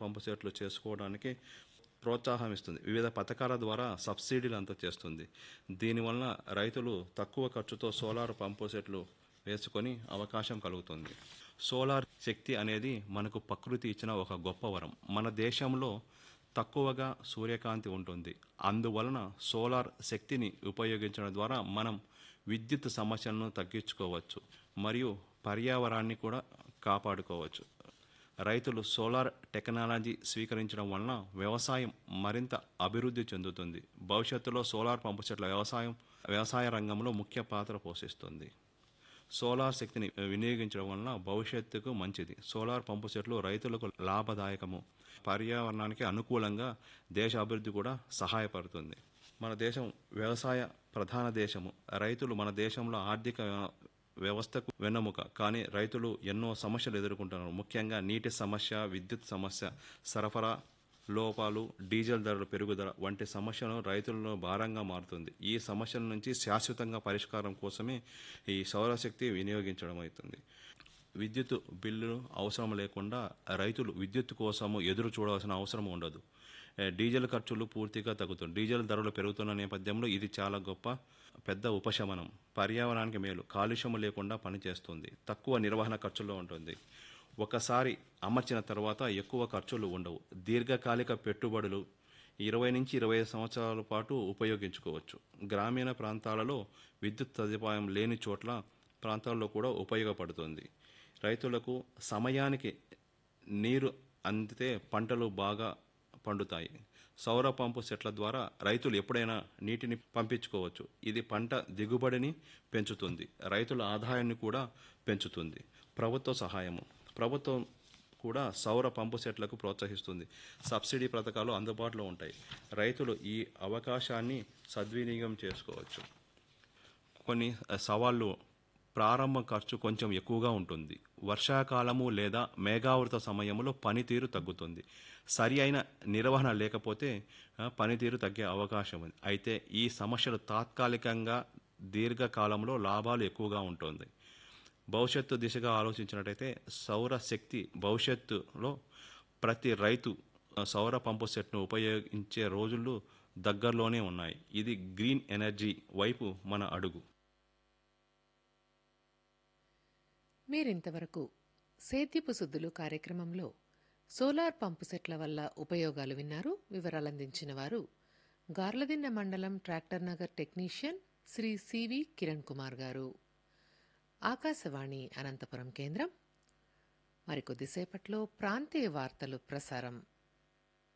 పంపు సెట్లు చేసుకోవడానికి ప్రోత్సాహం ఇస్తుంది వివిధ పథకాల ద్వారా సబ్సిడీలు అంతా చేస్తుంది దీనివలన రైతులు తక్కువ ఖర్చుతో సోలార్ పంపు సెట్లు వేసుకొని అవకాశం కలుగుతుంది సోలార్ శక్తి అనేది మనకు ప్రకృతి ఇచ్చిన ఒక గొప్ప వరం మన దేశంలో తక్కువగా సూర్యకాంతి ఉంటుంది అందువలన సోలార్ శక్తిని ఉపయోగించడం ద్వారా మనం విద్యుత్ సమస్యలను తగ్గించుకోవచ్చు మరియు పర్యావరణాన్ని కూడా కాపాడుకోవచ్చు రైతులు సోలార్ టెక్నాలజీ స్వీకరించడం వలన వ్యవసాయం మరింత అభివృద్ధి చెందుతుంది భవిష్యత్తులో సోలార్ పంపు చెట్ల వ్యవసాయం వ్యవసాయ రంగంలో ముఖ్య పాత్ర పోషిస్తుంది సోలార్ శక్తిని వినియోగించడం వలన భవిష్యత్తుకు మంచిది సోలార్ పంపు సెట్లు రైతులకు లాభదాయకము పర్యావరణానికి అనుకూలంగా దేశ అభివృద్ధి కూడా సహాయపడుతుంది మన దేశం వ్యవసాయ ప్రధాన దేశము రైతులు మన దేశంలో ఆర్థిక వ్యవస్థకు వెన్నెముక కానీ రైతులు ఎన్నో సమస్యలు ఎదుర్కొంటున్నారు ముఖ్యంగా నీటి సమస్య విద్యుత్ సమస్య సరఫరా లోపాలు డీజిల్ ధరల పెరుగుదల వంటి సమస్యలు రైతులలో భారంగా మారుతుంది ఈ సమస్యల నుంచి శాశ్వతంగా పరిష్కారం కోసమే ఈ సౌరశక్తి వినియోగించడం అవుతుంది విద్యుత్ బిల్లు అవసరం లేకుండా రైతులు విద్యుత్ కోసము ఎదురు చూడవలసిన అవసరం ఉండదు ఏ, డీజిల్ ఖర్చులు పూర్తిగా తగ్గుతుంది డీజిల్ ధరలు పెరుగుతున్న నేపథ్యంలో ఇది చాలా గొప్ప పెద్ద ఉపశమనం పర్యావరణానికి మేలు కాలుష్యం లేకుండా పనిచేస్తుంది తక్కువ నిర్వహణ ఖర్చుల్లో ఉంటుంది ఒకసారి అమర్చిన తర్వాత ఎక్కువ ఖర్చులు ఉండవు దీర్ఘకాలిక పెట్టుబడులు ఇరవై నుంచి ఇరవై ఐదు సంవత్సరాల పాటు ఉపయోగించుకోవచ్చు గ్రామీణ ప్రాంతాలలో విద్యుత్ సదుపాయం లేని చోట్ల ప్రాంతాల్లో కూడా ఉపయోగపడుతుంది రైతులకు సమయానికి నీరు అందితే పంటలు బాగా పండుతాయి సౌర పంపు సెట్ల ద్వారా రైతులు ఎప్పుడైనా నీటిని పంపించుకోవచ్చు ఇది పంట దిగుబడిని పెంచుతుంది రైతుల ఆదాయాన్ని కూడా పెంచుతుంది ప్రభుత్వ సహాయము ప్రభుత్వం కూడా సౌర పంపు సెట్లకు ప్రోత్సహిస్తుంది సబ్సిడీ పథకాలు అందుబాటులో ఉంటాయి రైతులు ఈ అవకాశాన్ని సద్వినియోగం చేసుకోవచ్చు కొన్ని సవాళ్ళు ప్రారంభ ఖర్చు కొంచెం ఎక్కువగా ఉంటుంది వర్షాకాలము లేదా మేఘావృత సమయంలో పనితీరు తగ్గుతుంది సరి అయిన నిర్వహణ లేకపోతే ఆ, పనితీరు తగ్గే అవకాశం ఉంది అయితే ఈ సమస్యలు తాత్కాలికంగా దీర్ఘకాలంలో లాభాలు ఎక్కువగా ఉంటుంది భవిష్యత్తు దిశగా ఆలోచించినట్టయితే సౌర శక్తి భవిష్యత్తులో ప్రతి రైతు ఆ, సౌర పంపు సెట్ను ఉపయోగించే రోజులు దగ్గరలోనే ఉన్నాయి ఇది గ్రీన్ ఎనర్జీ వైపు మన అడుగు మీరింతవరకు సేద్యపు సుద్దులు కార్యక్రమంలో సోలార్ పంపు సెట్ల వల్ల ఉపయోగాలు విన్నారు వివరాలందించిన వారు గార్లదిన్న మండలం tractor Nagar technician Shri CV Kiran Kumar గారు ఆకాశవాణి అనంతపురం కేంద్రం మరికొద్దిసేపట్లో ప్రాంతీయ వార్తలు ప్రసారం